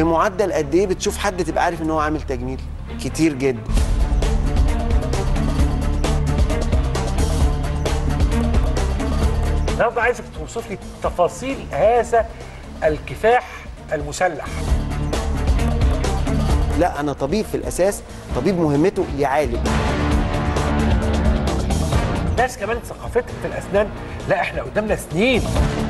بمعدل قد ايه بتشوف حد تبقى عارف ان هو عامل تجميل كتير جدا النهارده عايزك توصف لي تفاصيل هذا الكفاح المسلح لا انا طبيب في الاساس طبيب مهمته يعالج ناس كمان ثقافتها في الاسنان لا احنا قدامنا سنين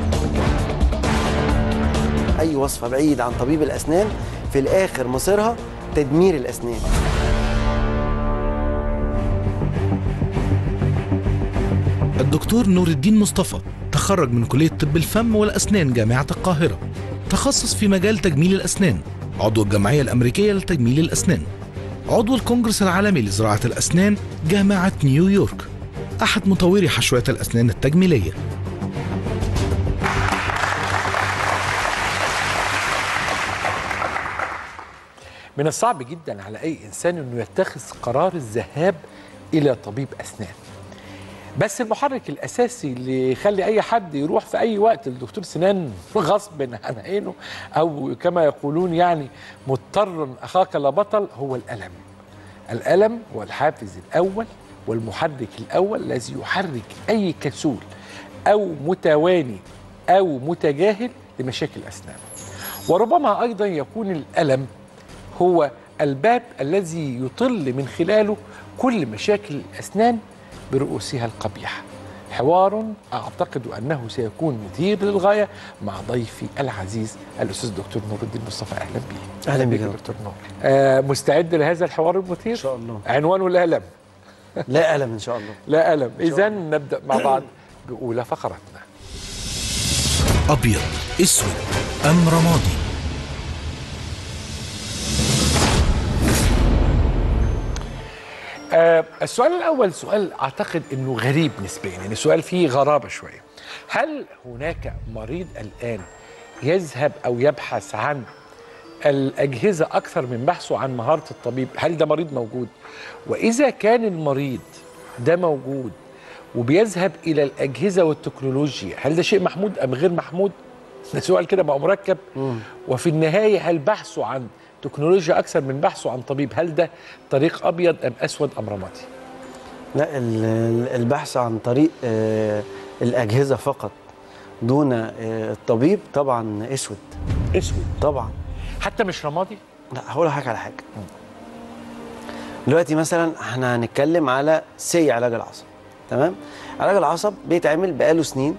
اي وصفه بعيد عن طبيب الاسنان في الاخر مصيرها تدمير الاسنان الدكتور نور الدين مصطفى تخرج من كلية طب الفم والأسنان جامعة القاهرة تخصص في مجال تجميل الأسنان عضو الجمعية الأمريكية لتجميل الأسنان عضو الكونجرس العالمي لزراعة الأسنان جامعة نيويورك أحد مطوري حشوات الأسنان التجميلية من الصعب جدا على اي انسان انه يتخذ قرار الذهاب الى طبيب اسنان بس المحرك الاساسي اللي يخلي اي حد يروح في اي وقت لدكتور سنان غصب عن عينه او كما يقولون يعني مضطر اخاك لا بطل هو الالم الالم هو الحافز الاول والمحرك الاول الذي يحرك اي كسول او متواني او متجاهل لمشاكل الاسنان وربما ايضا يكون الالم هو الباب الذي يطل من خلاله كل مشاكل الاسنان برؤوسها القبيحه. حوار اعتقد انه سيكون مثير للغايه مع ضيفي العزيز الاستاذ دكتور نور الدين مصطفى اهلا بك. أهلا بك يا دكتور نور. آه مستعد لهذا الحوار المثير؟ ان شاء الله. عنوانه الالم. لا الم ان شاء الله لا الم، اذا نبدا مع بعض باولى فقراتنا. أبيض أسود أم رمادي آه السؤال الأول سؤال أعتقد أنه غريب نسبيا يعني سؤال فيه غرابة شوية هل هناك مريض الآن يذهب أو يبحث عن الأجهزة أكثر من بحثه عن مهارة الطبيب هل ده مريض موجود وإذا كان المريض ده موجود وبيذهب إلى الأجهزة والتكنولوجيا هل ده شيء محمود أم غير محمود ده سؤال كده بقى مركب وفي النهاية هل بحثه عن تكنولوجيا أكثر من بحثه عن طبيب هل ده طريق أبيض أم أسود أم رمادي لا ال- ال- البحث عن طريق آه، الاجهزه فقط دون آه، الطبيب طبعا اسود أسود طبعا حتى مش رمادي لا هقول لحضرتك على حاجه دلوقتي مثلا احنا هنتكلم على سي علاج العصب تمام علاج العصب بيتعمل بقاله سنين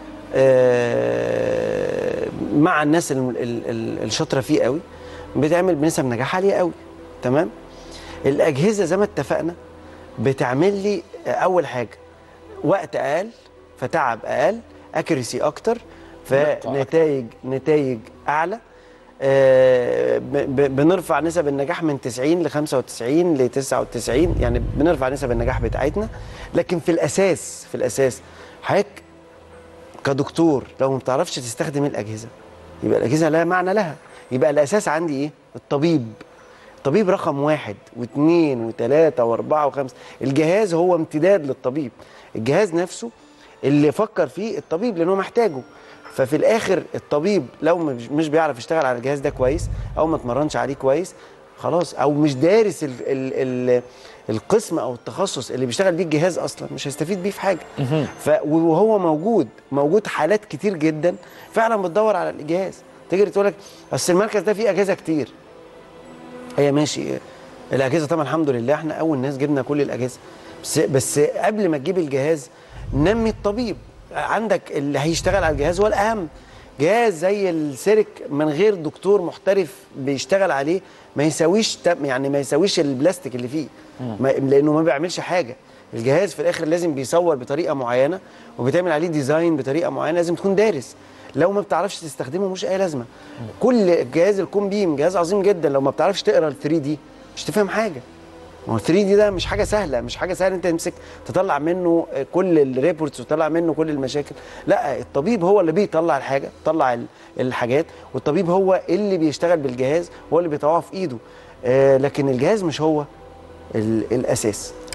آه، مع الناس ال- ال- ال- الشاطره فيه قوي بيتعمل بنسب نجاح عاليه قوي تمام الاجهزه زي ما اتفقنا بتعمل لي آه، اول حاجه وقت اقل فتعب اقل اكيرسي اكتر فنتائج نتائج اعلى آه، ب- ب- بنرفع نسب النجاح من 90 ل 95 ل 99 يعني بنرفع نسب النجاح بتاعتنا لكن في الاساس في الاساس حضرتك كدكتور لو ما بتعرفش تستخدم الاجهزه يبقى الاجهزه لا معنى لها يبقى الاساس عندي ايه الطبيب الطبيب رقم واحد واثنين وثلاثة واربعة وخمسة الجهاز هو امتداد للطبيب الجهاز نفسه اللي فكر فيه الطبيب لأنه محتاجه ففي الآخر الطبيب لو مش مش بيعرف يشتغل على الجهاز ده كويس أو ما اتمرنش عليه كويس خلاص أو مش دارس ال ال ال القسم أو التخصص اللي بيشتغل بيه الجهاز أصلا مش هيستفيد بيه في حاجة ف وهو موجود موجود حالات كتير جدا فعلا بتدور على الجهاز تيجي تقول لك اصل المركز ده فيه اجهزه كتير هي ماشي الاجهزه طبعا الحمد لله احنا اول ناس جبنا كل الاجهزه بس بس قبل ما تجيب الجهاز نمي الطبيب عندك اللي هيشتغل على الجهاز هو الاهم جهاز زي السيرك من غير دكتور محترف بيشتغل عليه ما يساويش تم- يعني ما يساويش البلاستيك اللي فيه ما لانه ما بيعملش حاجه الجهاز في الاخر لازم بيصور بطريقه معينه وبيتعمل عليه ديزاين بطريقه معينه لازم تكون دارس لو ما بتعرفش تستخدمه مش اي لازمه كل جهاز الكوم بيم جهاز عظيم جدا لو ما بتعرفش تقرا ال 3 دي مش تفهم حاجه ما هو 3 دي ده مش حاجه سهله مش حاجه سهله انت تمسك تطلع منه كل الريبورتس وتطلع منه كل المشاكل لا الطبيب هو اللي بيطلع الحاجه طلع ال- الحاجات والطبيب هو اللي بيشتغل بالجهاز هو اللي بيطوعه في ايده آه لكن الجهاز مش هو ال- الاساس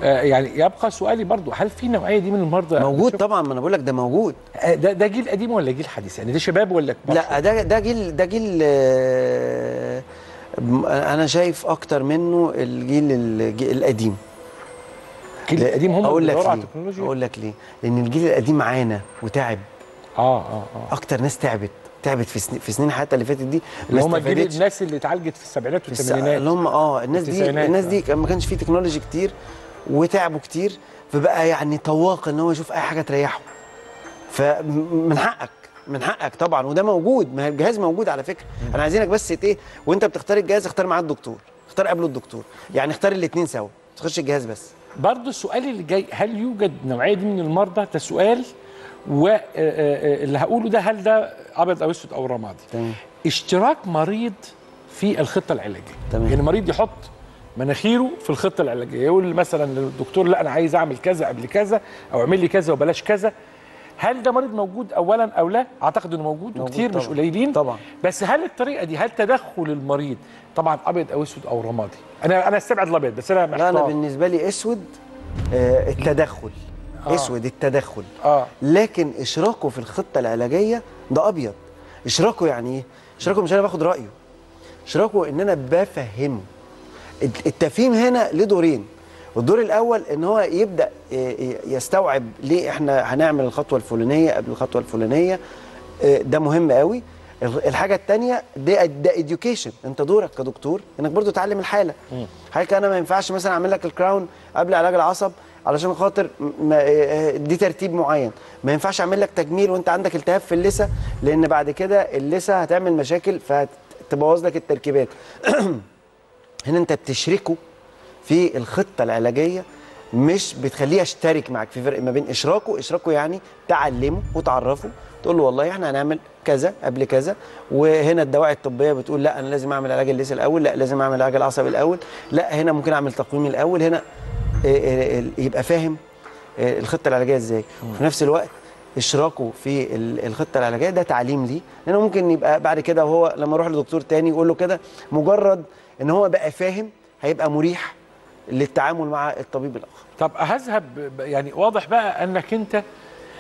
آه يعني يبقى سؤالي برضو هل في نوعيه دي من المرضى موجود طبعا ما انا بقول لك ده موجود آه، ده ده جيل قديم ولا جيل حديث يعني ده شباب ولا كبار لا ده ده جيل ده جيل آه، م- انا شايف اكتر منه الجيل الج- القديم الجيل القديم هم اقول اللي لك بيدوروا على ليه التكنولوجيا اقول لك ليه لان الجيل القديم عانى وتعب اه اه اه اكتر ناس تعبت تعبت في سنين في سنين حياتها اللي فاتت دي اللي ما هم جيل استفادتش. الناس اللي اتعالجت في السبعينات في الس- والثمانينات اللي هم اه الناس دي التسعينات، الناس آه. دي كان- ما كانش فيه تكنولوجي كتير وتعبوا كتير فبقى يعني طواق ان هو يشوف اي حاجه تريحه فمن حقك من حقك طبعا وده موجود ما هي الجهاز موجود على فكره انا عايزينك بس ت- ايه وانت بتختار الجهاز اختار معاه الدكتور اختار قبله الدكتور يعني اختار الاثنين سوا ما تخش الجهاز بس برضو السؤال اللي جاي هل يوجد نوعيه دي من المرضى ده سؤال واللي هقوله ده هل ده ابيض او اسود او رمادي تمام اشتراك مريض في الخطه العلاجيه تمام. يعني مريض يحط مناخيره في الخطه العلاجيه يقول مثلا للدكتور لا انا عايز اعمل كذا قبل كذا او اعمل لي كذا وبلاش كذا هل ده مريض موجود اولا او لا اعتقد انه موجود, موجود وكتير مش طبعاً. قليلين طبعا بس هل الطريقه دي هل تدخل المريض طبعا ابيض او اسود او رمادي انا انا استبعد الابيض بس انا لا انا محتار بالنسبه لي اسود آه التدخل آه. اسود التدخل اه لكن اشراكه في الخطه العلاجيه ده ابيض اشراكه يعني ايه اشراكه مش انا باخد رايه اشراكه ان انا بفهمه الت- التفهيم هنا له دورين الدور الاول ان هو يبدا ي- ي- يستوعب ليه احنا هنعمل الخطوه الفلانيه قبل الخطوه الفلانيه اه، ده مهم قوي ال- الحاجه الثانيه ده ده اديوكيشن انت دورك كدكتور انك برضو تعلم الحاله حضرتك انا ما ينفعش مثلا اعمل لك الكراون قبل علاج العصب علشان خاطر م- ما اه، دي ترتيب معين ما ينفعش اعمل لك تجميل وانت عندك التهاب في اللثه لان بعد كده اللثه هتعمل مشاكل فتبوظ لك التركيبات هنا انت بتشركه في الخطه العلاجيه مش بتخليه يشترك معاك في فرق ما بين اشراكه اشراكه يعني تعلمه وتعرفه تقول له والله احنا هنعمل كذا قبل كذا وهنا الدواعي الطبيه بتقول لا انا لازم اعمل علاج الليث الاول لا لازم اعمل علاج العصب الاول لا هنا ممكن اعمل تقويم الاول هنا اه، اه، اه، يبقى فاهم اه، الخطه العلاجيه ازاي وفي نفس الوقت اشراكه في ال- الخطه العلاجيه ده تعليم ليه لانه ممكن يبقى بعد كده وهو لما يروح لدكتور تاني يقول له كده مجرد ان هو بقى فاهم هيبقى مريح للتعامل مع الطبيب الاخر طب هذهب ب- يعني واضح بقى انك انت آه،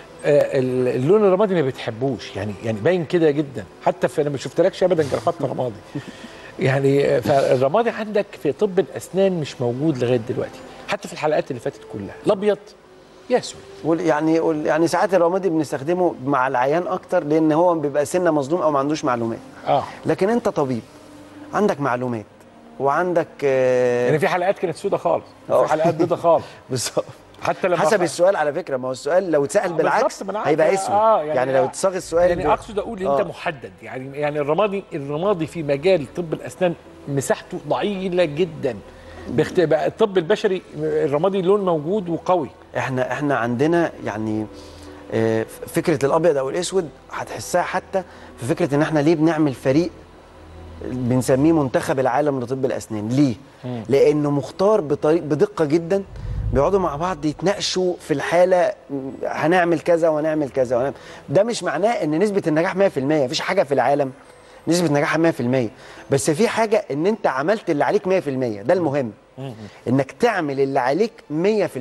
ال- اللون الرمادي ما بتحبوش يعني يعني باين كده جدا حتى في انا ما شفتلكش ابدا جرافات رمادي يعني آه، فالرمادي عندك في طب الاسنان مش موجود لغايه دلوقتي حتى في الحلقات اللي فاتت كلها الابيض يا اسود وال- يعني وال- يعني ساعات الرمادي بنستخدمه مع العيان اكتر لان هو بيبقى سنه مظلوم او ما عندوش معلومات اه لكن انت طبيب عندك معلومات وعندك آه، يعني في حلقات كانت سودة خالص آه. في حلقات بيضة خالص بالظبط حتى لما حسب خ- السؤال على فكره ما هو السؤال لو اتسال آه، بالعكس بالظبط، ما أنا عارف. هيبقى اسود آه، يعني, يعني يعني لو آه. اتصاغ السؤال يعني ب- اقصد اقول انت آه. محدد يعني يعني الرمادي الرمادي في مجال طب الاسنان مساحته ضئيله جدا باخت... بقى الطب البشري الرمادي لون موجود وقوي احنا احنا عندنا يعني آه، فكره الابيض او الاسود هتحسها حتى في فكره ان احنا ليه بنعمل فريق بنسميه منتخب العالم لطب الاسنان ليه لانه مختار بطريق بدقه جدا بيقعدوا مع بعض يتناقشوا في الحاله م، هنعمل كذا وهنعمل كذا وهنعمل. ده مش معناه ان نسبه النجاح 100% مفيش حاجه في العالم نسبه نجاحها 100% بس في حاجه ان انت عملت اللي عليك 100% ده المهم انك تعمل اللي عليك 100%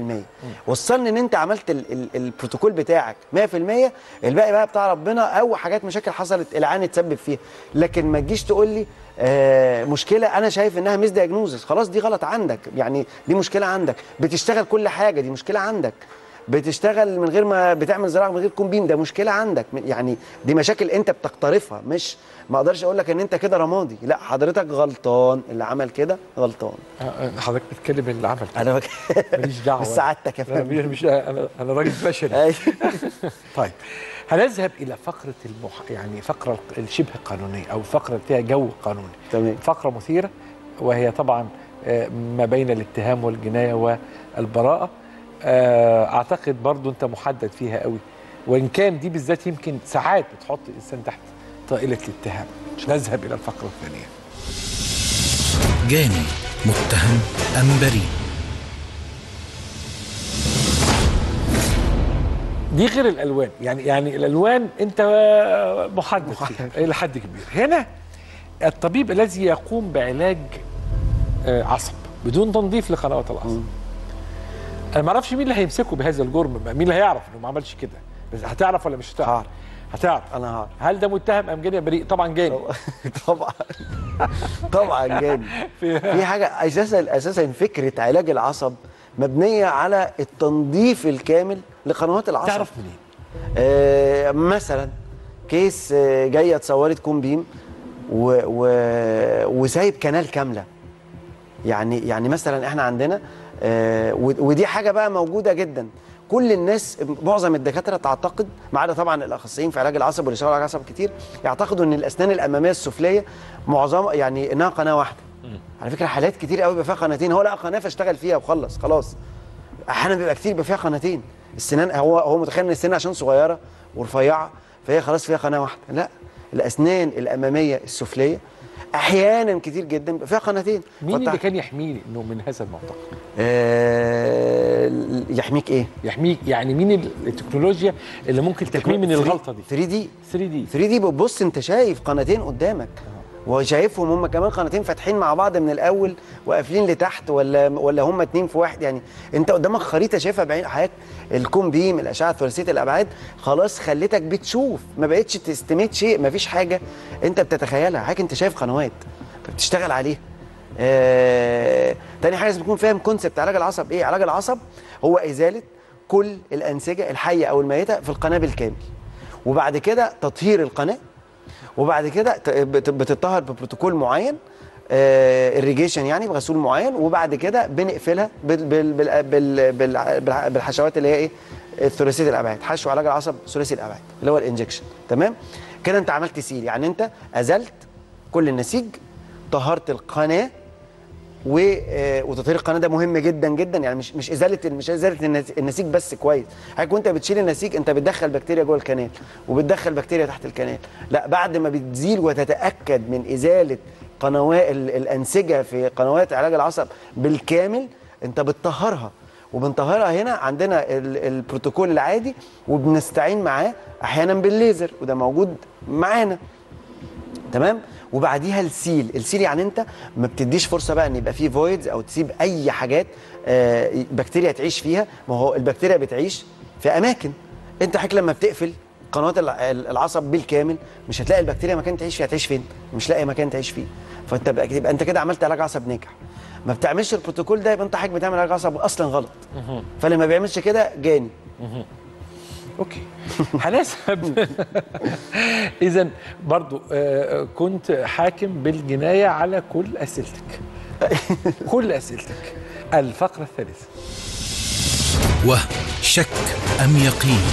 وصلني ان انت عملت ال ال البروتوكول بتاعك 100% الباقي بقى بتاع ربنا او حاجات مشاكل حصلت العيان اتسبب فيها لكن ما تجيش تقول لي آه مشكله انا شايف انها ميس دايجنوزس خلاص دي غلط عندك يعني دي مشكله عندك بتشتغل كل حاجه دي مشكله عندك بتشتغل من غير ما بتعمل زراعه من غير كومبين ده مشكله عندك يعني دي مشاكل انت بتقترفها مش ما اقدرش اقول لك ان انت كده رمادي لا حضرتك غلطان اللي عمل كده غلطان آه، حضرتك بتتكلم اللي عمل كده. انا بك... ماليش دعوه بس سعادتك يا انا فندم مش انا انا راجل بشري أيوة. طيب هنذهب الى فقره المح... يعني فقره الشبه قانونيه او الفقره اللي فيها جو قانوني تمام فقره مثيره وهي طبعا آه، ما بين الاتهام والجنايه والبراءه آه، اعتقد برضو انت محدد فيها قوي وان كان دي بالذات يمكن ساعات بتحط الانسان تحت طائله الاتهام نذهب الى الفقره الثانيه جاني متهم أم بريء دي غير الالوان يعني يعني الالوان انت محدد فيها الى حد كبير هنا الطبيب الذي يقوم بعلاج آه، عصب بدون تنظيف لقنوات العصب انا ما اعرفش مين اللي هيمسكه بهذا الجرم بقى مين اللي هيعرف انه ما عملش كده بس هتعرف ولا مش هتعرف هعرف. هتعرف انا هعرف هل ده متهم ام جاني بريء طبعا جاني طبعا طبعا جاني في حاجه اساسا اساسا فكره علاج العصب مبنيه على التنظيف الكامل لقنوات العصب تعرف منين آه مثلا كيس آه، جايه اتصورت كوم بيم و و وسايب كنال كامله يعني يعني مثلا احنا عندنا آه و- ودي حاجه بقى موجوده جدا كل الناس معظم الدكاتره تعتقد ما عدا طبعا الاخصائيين في علاج العصب واللي شغالوا على العصب كتير يعتقدوا ان الاسنان الاماميه السفليه معظم يعني انها قناه واحده على فكره حالات كتير قوي بيبقى فيها قناتين هو لقى قناه فاشتغل فيها وخلص خلاص احيانا بيبقى كتير بيبقى فيها قناتين السنان هو هو متخيل ان السنان عشان صغيره ورفيعه فهي خلاص فيها قناه واحده لا الاسنان الاماميه السفليه احيانا كتير جدا بيبقى فيها قناتين مين فتح- اللي كان يحميني انه من هذا المعتقد آه يحميك ايه يحميك يعني مين ال- التكنولوجيا اللي ممكن تحميه من الغلطه دي 3 دي 3 دي 3 دي بتبص انت شايف قناتين قدامك وشايفهم هم كمان قناتين فاتحين مع بعض من الاول وقافلين لتحت ولا ولا هم اتنين في واحد يعني انت قدامك خريطه شايفها بعين حضرتك الكون بيم الاشعه ثلاثيه الابعاد خلاص خلتك بتشوف ما بقتش تستميت شيء ما فيش حاجه انت بتتخيلها حاجه انت شايف قنوات بتشتغل عليها آه... تاني حاجه لازم تكون فاهم كونسبت علاج العصب ايه علاج العصب هو ازاله كل الانسجه الحيه او الميته في القناه بالكامل وبعد كده تطهير القناه وبعد كده ت- بت- بتطهر ببروتوكول معين الريجيشن يعني بغسول معين وبعد كده بنقفلها بال بال بال بال بال بالع- بالحشوات اللي هي ايه ثلاثيه الابعاد حشو علاج العصب ثلاثي الابعاد اللي هو الانجكشن تمام كده انت عملت سيل يعني انت ازلت كل النسيج طهرت القناه و آه، وتطهير القناه ده مهم جدا جدا يعني مش مش ازاله مش ازاله النس- النسيج بس كويس حضرتك وانت بتشيل النسيج انت بتدخل بكتيريا جوه الكنال وبتدخل بكتيريا تحت الكنال لا بعد ما بتزيل وتتاكد من ازاله قنوات ال- الانسجه في قنوات علاج العصب بالكامل انت بتطهرها وبنطهرها هنا عندنا ال- البروتوكول العادي وبنستعين معاه احيانا بالليزر وده موجود معانا تمام وبعديها السيل السيل يعني انت ما بتديش فرصه بقى ان يبقى فيه فويدز او تسيب اي حاجات آه، بكتيريا تعيش فيها ما هو البكتيريا بتعيش في اماكن انت حضرتك لما بتقفل قنوات الع- العصب بالكامل مش هتلاقي البكتيريا مكان تعيش فيه هتعيش فين مش لاقي مكان تعيش فيه فانت بقى يبقى انت كده عملت علاج عصب ناجح ما بتعملش البروتوكول ده يبقى انت حضرتك بتعمل علاج عصب اصلا غلط فاللي ما بيعملش كده جاني اوكي هنسحب اذا برضو آه، كنت حاكم بالجنايه على كل اسئلتك كل اسئلتك الفقره الثالثه وهم شك أم يقين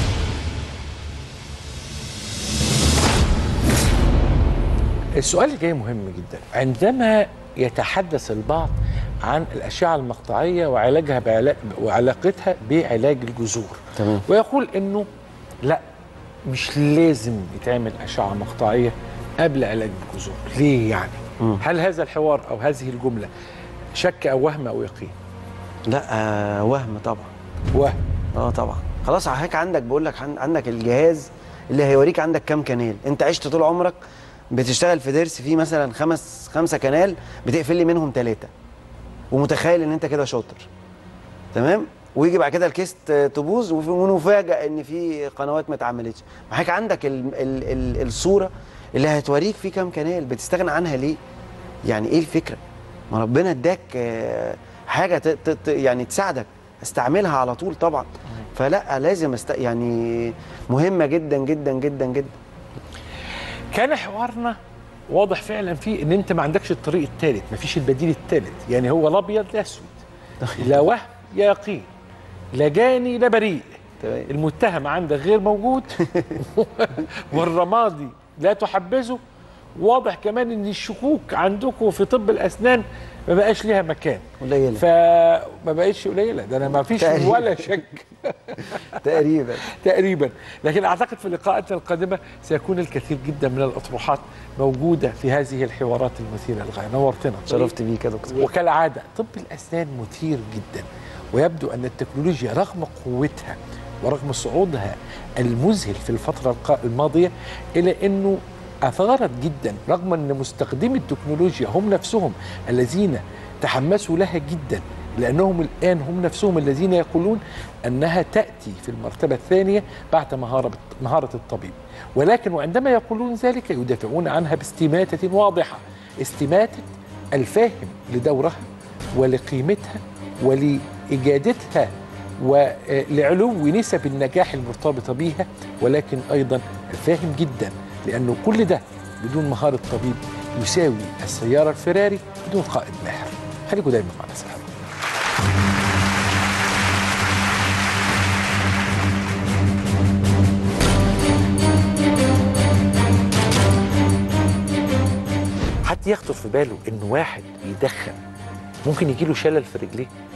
السؤال اللي جاي مهم جدا عندما يتحدث البعض عن الأشعة المقطعية وعلاجها بعلاج وعلاقتها بعلاج الجذور تمام. ويقول إنه لا مش لازم يتعمل أشعة مقطعية قبل علاج الجذور ليه يعني؟ هل هذا الحوار أو هذه الجملة شك أو وهم أو يقين؟ لا آه وهم طبعا وهم اه طبعا خلاص حضرتك عندك بقول لك عن- عندك الجهاز اللي هيوريك عندك كام كنال انت عشت طول عمرك بتشتغل في ضرس فيه مثلا خمس خمسه كنال بتقفل لي منهم ثلاثه ومتخيل ان انت كده شاطر تمام ويجي بعد كده الكيس ت- تبوظ وف- ونفاجئ ان في قنوات ما اتعملتش ما حضرتك عندك ال ال ال الصوره اللي هتوريك في كام كنال بتستغنى عنها ليه يعني ايه الفكره ما ربنا اداك آه، حاجه ت ت ت يعني تساعدك استعملها على طول طبعا فلا لازم است... يعني مهمه جدا جدا جدا جدا كان حوارنا واضح فعلا فيه ان انت ما عندكش الطريق الثالث ما فيش البديل الثالث يعني هو لا ابيض لا اسود لا وهم يا يقين لا جاني لا بريء تمام. المتهم عندك غير موجود والرمادي لا تحبذه واضح كمان ان الشكوك عندكم في طب الاسنان ما بقاش ليها مكان قليله فما بقتش قليله ده انا ما فيش تقريباً. ولا شك تقريبا تقريبا لكن اعتقد في لقاءاتنا القادمه سيكون الكثير جدا من الاطروحات موجوده في هذه الحوارات المثيره للغايه نورتنا شرفت بيك يا دكتور وكالعاده طب الاسنان مثير جدا ويبدو ان التكنولوجيا رغم قوتها ورغم صعودها المذهل في الفتره الق- الماضيه الا انه اثارت جدا رغم ان مستخدمي التكنولوجيا هم نفسهم الذين تحمسوا لها جدا لانهم الان هم نفسهم الذين يقولون انها تاتي في المرتبه الثانيه بعد مهاره مهاره الطبيب ولكن وعندما يقولون ذلك يدافعون عنها باستماته واضحه استماته الفاهم لدورها ولقيمتها ولاجادتها ولعلو نسب النجاح المرتبطه بيها ولكن ايضا الفاهم جدا لانه كل ده بدون مهاره طبيب يساوي السياره الفراري بدون قائد ماهر خليكم دايما معنا سلام حد يخطر في باله ان واحد يدخن ممكن يجيله شلل في رجليه